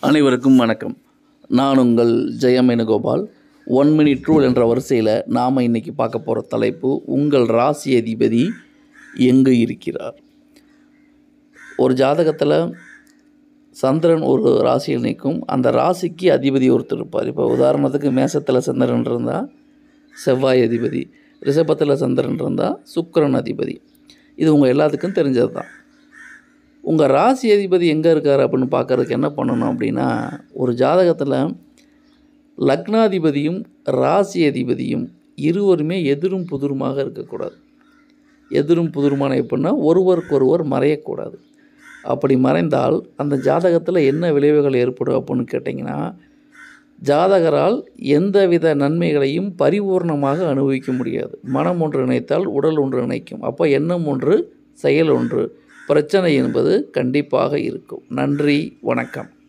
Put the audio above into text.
அனைவருக்கும் வணக்கம் நான் உங்கள் Jayam Venugopal one minute rule என்ற வரிசையில் நாம் இன்றைக்கி பார்க்க போகிற தலைப்பு உங்கள் ராசி அதிபதி எங்கு இருக்கிறார் ஒரு ஜாதகத்தில் சந்திரன் ஒரு ராசியில் நிற்கும் அந்த ராசிக்கு அதிபதி ஒருத்தர் இருப்பார் இப்போ உதாரணத்துக்கு மேசத்தில் சந்திரன் இருந்தால் செவ்வாய் அதிபதி ரிஷபத்தில் சந்திரன் இருந்தால் சுக்கிரன் அதிபதி இது உங்கள் எல்லாத்துக்கும் தெரிஞ்சது தான் உங்கள் ராசி அதிபதி எங்கே இருக்கார் அப்படின்னு பார்க்கறதுக்கு என்ன பண்ணணும் அப்படின்னா ஒரு ஜாதகத்தில் லக்னாதிபதியும் ராசி அதிபதியும் இருவருமே எதிரும் புதிருமாக இருக்கக்கூடாது எதிரும் புதிருமான எப்படின்னா ஒருவருக்கொருவர் மறையக்கூடாது அப்படி மறைந்தால் அந்த ஜாதகத்தில் என்ன விளைவுகள் ஏற்படும் அப்படின்னு கேட்டிங்கன்னா ஜாதகரால் எந்தவித நன்மைகளையும் பரிபூர்ணமாக அனுபவிக்க முடியாது மனம் ஒன்று நினைத்தால் உடல் ஒன்று நினைக்கும் அப்போ எண்ணம் ஒன்று செயல் ஒன்று பிரச்சனை என்பது கண்டிப்பாக இருக்கும் நன்றி வணக்கம்